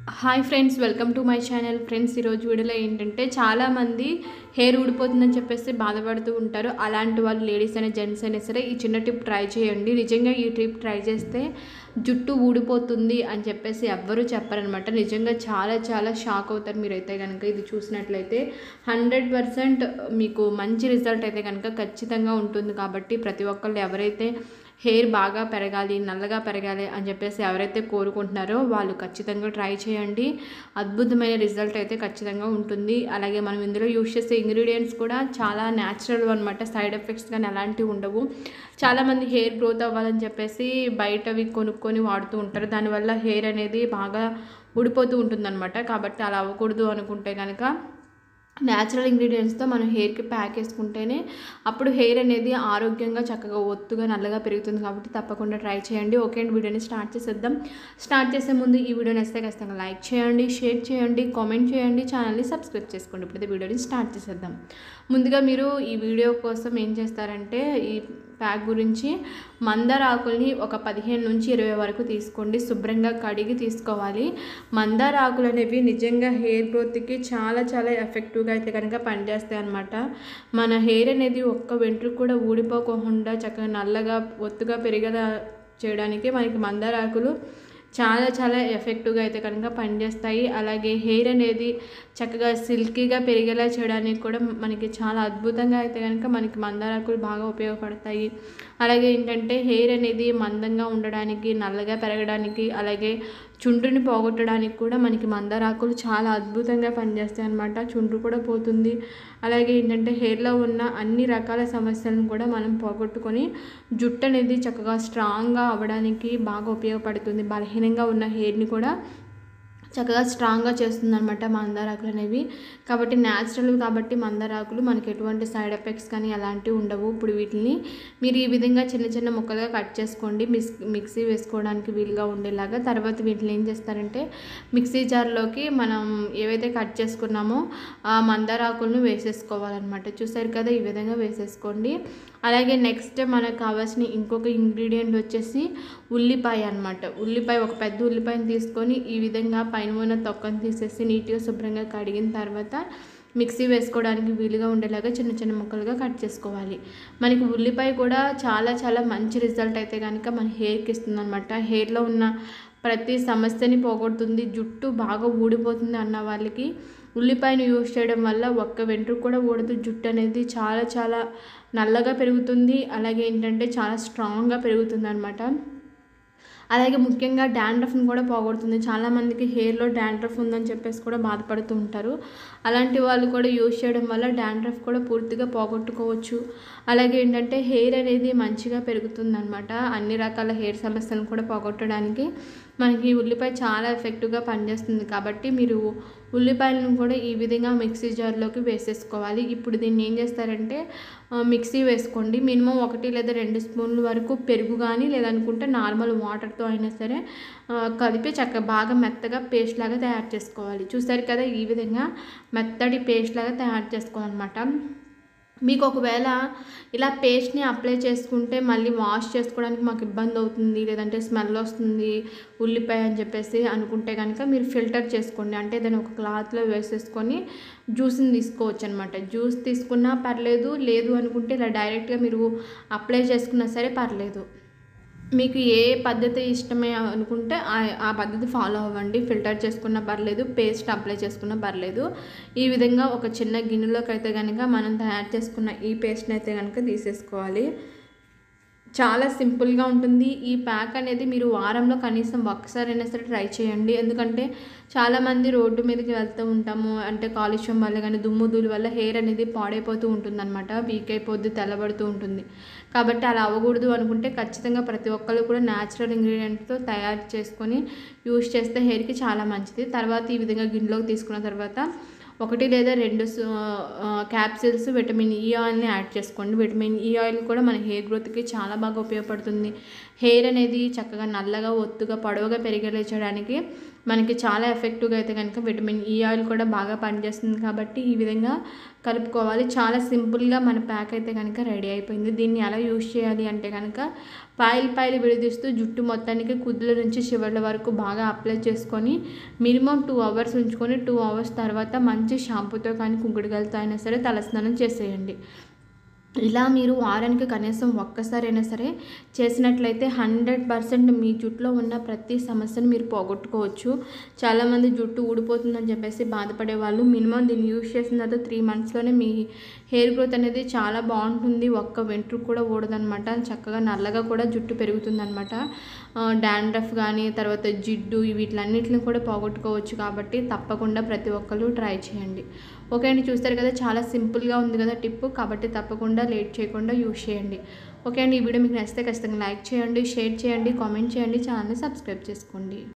hi friends welcome to my channel friends ఈరోజు వీడియోలో ఏంటంటే చాలామంది హెయిర్ ఊడిపోతుందని చెప్పేసి బాధపడుతూ ఉంటారు అలాంటి వాళ్ళు లేడీస్ అయినా జెంట్స్ అయినా సరే ఈ చిన్న టిప్ ట్రై చేయండి నిజంగా ఈ టిప్ ట్రై చేస్తే జుట్టు ఊడిపోతుంది అని చెప్పేసి ఎవ్వరూ చెప్పరనమాట నిజంగా చాలా చాలా షాక్ అవుతారు మీరైతే కనుక ఇది చూసినట్లయితే హండ్రెడ్ పర్సెంట్ మీకు మంచి రిజల్ట్ అయితే కనుక ఖచ్చితంగా ఉంటుంది కాబట్టి ప్రతి ఒక్కళ్ళు ఎవరైతే హెయిర్ బాగా పెరగాలి నల్లగా పెరగాలి అని చెప్పేసి ఎవరైతే కోరుకుంటున్నారో వాళ్ళు ఖచ్చితంగా ట్రై చేయండి అద్భుతమైన రిజల్ట్ అయితే ఖచ్చితంగా ఉంటుంది అలాగే మనం ఇందులో యూస్ చేసే ఇంగ్రీడియంట్స్ కూడా చాలా న్యాచురల్ అనమాట సైడ్ ఎఫెక్ట్స్ కానీ అలాంటివి ఉండవు చాలామంది హెయిర్ గ్రోత్ అవ్వాలని చెప్పేసి బయటవి కొనుక్కొని వాడుతూ ఉంటారు దానివల్ల హెయిర్ అనేది బాగా ఊడిపోతూ ఉంటుందన్నమాట కాబట్టి అలా అవ్వకూడదు అనుకుంటే కనుక న్యాచురల్ ఇంగ్రీడియంట్స్తో మనం హెయిర్కి ప్యాక్ వేసుకుంటేనే అప్పుడు హెయిర్ అనేది ఆరోగ్యంగా చక్కగా ఒత్తుగా నల్లగా పెరుగుతుంది కాబట్టి తప్పకుండా ట్రై చేయండి ఓకే అండి వీడియోని స్టార్ట్ చేసేద్దాం స్టార్ట్ చేసే ముందు ఈ వీడియోని వస్తే ఖచ్చితంగా లైక్ చేయండి షేర్ చేయండి కామెంట్ చేయండి ఛానల్ని సబ్స్క్రైబ్ చేసుకోండి ఇప్పుడు వీడియోని స్టార్ట్ చేసేద్దాం ముందుగా మీరు ఈ వీడియో కోసం ఏం చేస్తారంటే ఈ ప్యాక్ గురించి మందార ఆకుల్ని ఒక పదిహేను నుంచి ఇరవై వరకు తీసుకోండి శుభ్రంగా కడిగి తీసుకోవాలి మందార ఆకులు అనేవి నిజంగా హెయిర్ గ్రోత్కి చాలా చాలా ఎఫెక్టివ్గా అయితే కనుక పనిచేస్తాయి అన్నమాట మన హెయిర్ అనేది ఒక్క వెంట్రుకు కూడా ఊడిపోకుండా చక్కగా నల్లగా ఒత్తుగా పెరిగేలా చేయడానికి మనకి మందార ఆకులు చాలా చాలా ఎఫెక్టివ్గా అయితే కనుక పనిచేస్తాయి అలాగే హెయిర్ అనేది చక్కగా సిల్కీగా పెరిగేలా చేయడానికి కూడా మనకి చాలా అద్భుతంగా అయితే కనుక మనకి మందారాకులు బాగా ఉపయోగపడతాయి అలాగే ఏంటంటే హెయిర్ అనేది మందంగా ఉండడానికి నల్లగా పెరగడానికి అలాగే చుండ్రుని పోగొట్టడానికి కూడా మనకి మందారాకులు చాలా అద్భుతంగా పనిచేస్తాయి అన్నమాట చుండ్రు కూడా పోతుంది అలాగే ఏంటంటే హెయిర్లో ఉన్న అన్ని రకాల సమస్యలను కూడా మనం పోగొట్టుకొని జుట్టు అనేది చక్కగా స్ట్రాంగ్గా అవ్వడానికి బాగా ఉపయోగపడుతుంది బలహీనంగా ఉన్న హెయిర్ని కూడా చక్కగా స్ట్రాంగ్గా చేస్తుంది అనమాట మందారాకులు అనేవి కాబట్టి న్యాచురల్ కాబట్టి మందారాకులు మనకి ఎటువంటి సైడ్ ఎఫెక్ట్స్ కానీ అలాంటివి ఉండవు ఇప్పుడు వీటిని మీరు ఈ విధంగా చిన్న చిన్న ముక్కలుగా కట్ చేసుకోండి మిక్స్ మిక్సీ వేసుకోవడానికి వీలుగా ఉండేలాగా తర్వాత వీటిని ఏం చేస్తారంటే మిక్సీ జార్లోకి మనం ఏవైతే కట్ చేసుకున్నామో ఆ మందారాకులను వేసేసుకోవాలన్నమాట చూసారు కదా ఈ విధంగా వేసేసుకోండి అలాగే నెక్స్ట్ మనకు కావాల్సిన ఇంకొక ఇంగ్రీడియంట్ వచ్చేసి ఉల్లిపాయ అనమాట ఉల్లిపాయ ఒక పెద్ద ఉల్లిపాయని తీసుకొని ఈ విధంగా పైన ఉన్న తొక్కను తీసేసి నీట్గా శుభ్రంగా కడిగిన తర్వాత మిక్సీ వేసుకోవడానికి వీలుగా ఉండేలాగా చిన్న చిన్న ముక్కలుగా కట్ చేసుకోవాలి మనకి ఉల్లిపాయ కూడా చాలా చాలా మంచి రిజల్ట్ అయితే కనుక మన హెయిర్కి ఇస్తుంది అనమాట హెయిర్లో ఉన్న ప్రతి సమస్యని పోగొడుతుంది జుట్టు బాగా ఊడిపోతుంది అన్న వాళ్ళకి ఉల్లిపాయను యూజ్ చేయడం వల్ల ఒక్క వెంట్రుకు కూడా ఊడదు జుట్టు అనేది చాలా చాలా నల్లగా పెరుగుతుంది అలాగే ఏంటంటే చాలా స్ట్రాంగ్గా పెరుగుతుంది అనమాట అలాగే ముఖ్యంగా డాండ్రఫ్ని కూడా పోగొడుతుంది చాలామందికి హెయిర్లో డాండ్రఫ్ ఉందని చెప్పేసి కూడా బాధపడుతూ ఉంటారు అలాంటి వాళ్ళు కూడా యూజ్ చేయడం వల్ల డాండ్రఫ్ కూడా పూర్తిగా పోగొట్టుకోవచ్చు అలాగే ఏంటంటే హెయిర్ అనేది మంచిగా పెరుగుతుంది అనమాట అన్ని రకాల హెయిర్ సమస్యలను కూడా పోగొట్టడానికి మనకి ఉల్లిపాయ చాలా ఎఫెక్టివ్గా పనిచేస్తుంది కాబట్టి మీరు ఉల్లిపాయలను కూడా ఈ విధంగా మిక్సీ జార్లోకి వేసేసుకోవాలి ఇప్పుడు దీన్ని ఏం చేస్తారంటే మిక్సీ వేసుకోండి మినిమం ఒకటి లేదా రెండు స్పూన్ల వరకు పెరుగు కానీ లేదనుకుంటే నార్మల్ వాటర్తో అయినా సరే కలిపి చక్కగా బాగా మెత్తగా పేస్ట్ లాగా తయారు చేసుకోవాలి చూసారు కదా ఈ విధంగా మెత్తడి పేస్ట్ లాగా తయారు చేసుకోవాలన్నమాట మీకు ఒకవేళ ఇలా పేస్ట్ని అప్లై చేసుకుంటే మళ్ళీ వాష్ చేసుకోవడానికి మాకు ఇబ్బంది అవుతుంది లేదంటే స్మెల్ వస్తుంది ఉల్లిపాయ అని చెప్పేసి అనుకుంటే కనుక మీరు ఫిల్టర్ చేసుకోండి అంటే దాన్ని ఒక క్లాత్లో వేసేసుకొని జ్యూస్ని తీసుకోవచ్చు అనమాట జ్యూస్ తీసుకున్నా పర్లేదు లేదు అనుకుంటే ఇలా డైరెక్ట్గా మీరు అప్లై చేసుకున్నా సరే పర్లేదు మీకు ఏ పద్ధతి ఇష్టమే అనుకుంటే ఆ పద్ధతి ఫాలో అవ్వండి ఫిల్టర్ చేసుకున్నా పర్లేదు పేస్ట్ అప్లై చేసుకున్నా పర్లేదు ఈ విధంగా ఒక చిన్న గిన్నెలోకి అయితే కనుక మనం తయారు చేసుకున్న ఈ పేస్ట్ని అయితే కనుక తీసేసుకోవాలి చాలా సింపుల్గా ఉంటుంది ఈ ప్యాక్ అనేది మీరు వారంలో కనీసం ఒక్కసారైనా సరే ట్రై చేయండి ఎందుకంటే చాలామంది రోడ్డు మీదకి వెళ్తూ ఉంటాము అంటే కాలుష్యం వల్ల కానీ దుమ్ము ధూళి వల్ల హెయిర్ అనేది పాడైపోతూ ఉంటుందన్నమాట వీక్ అయిపోద్ది తెల్లబడుతూ ఉంటుంది కాబట్టి అలా అవ్వకూడదు అనుకుంటే ఖచ్చితంగా ప్రతి ఒక్కరు కూడా న్యాచురల్ ఇంగ్రీడియంట్తో తయారు చేసుకొని యూస్ చేస్తే హెయిర్కి చాలా మంచిది తర్వాత ఈ విధంగా గిన్నెలోకి తీసుకున్న తర్వాత ఒకటి లేదా రెండు క్యాప్సిల్స్ విటమిన్ ఈ ఆయిల్ని యాడ్ చేసుకోండి విటమిన్ ఈ ఆయిల్ కూడా మన హెయిర్ గ్రోత్కి చాలా బాగా ఉపయోగపడుతుంది హెయిర్ అనేది చక్కగా నల్లగా ఒత్తుగా పొడవుగా పెరిగేలా చేయడానికి మనకి చాలా ఎఫెక్టివ్గా అయితే కనుక విటమిన్ ఈ ఆయిల్ కూడా బాగా పనిచేస్తుంది కాబట్టి ఈ విధంగా కలుపుకోవాలి చాలా సింపుల్గా మన ప్యాక్ అయితే కనుక రెడీ అయిపోయింది దీన్ని ఎలా యూజ్ చేయాలి అంటే కనుక పాయలు పాయలు విడదీస్తూ జుట్టు మొత్తానికి కుదుల నుంచి చివర్ల వరకు బాగా అప్లై చేసుకొని మినిమం టూ అవర్స్ ఉంచుకొని టూ అవర్స్ తర్వాత మంచి షాంపూతో కానీ కుంకుడుగలతో అయినా సరే తలస్నానం చేసేయండి ఇలా మీరు వారానికి కనీసం ఒక్కసారైనా సరే చేసినట్లయితే హండ్రెడ్ పర్సెంట్ మీ జుట్టులో ఉన్న ప్రతి సమస్యను మీరు పోగొట్టుకోవచ్చు చాలామంది జుట్టు ఊడిపోతుందని చెప్పేసి బాధపడే వాళ్ళు మినిమం దీన్ని యూజ్ చేసిన తర్వాత త్రీ మంత్స్లోనే మీ హెయిర్ గ్రోత్ అనేది చాలా బాగుంటుంది ఒక్క వెంట్రుకు కూడా ఊడదనమాట చక్కగా నల్లగా కూడా జుట్టు పెరుగుతుందనమాట డాండ్రఫ్ కానీ తర్వాత జిడ్డు వీటిలన్నిటిని కూడా పోగొట్టుకోవచ్చు కాబట్టి తప్పకుండా ప్రతి ఒక్కరు ట్రై చేయండి ఓకే అండి చూస్తారు కదా చాలా సింపుల్గా ఉంది కదా టిప్ కాబట్టి తప్పకుండా లేట్ చేయకుండా యూజ్ చేయండి ఓకే అండి ఈ వీడియో మీకు నచ్చితే ఖచ్చితంగా లైక్ చేయండి షేర్ చేయండి కామెంట్ చేయండి ఛానల్ని సబ్స్క్రైబ్ చేసుకోండి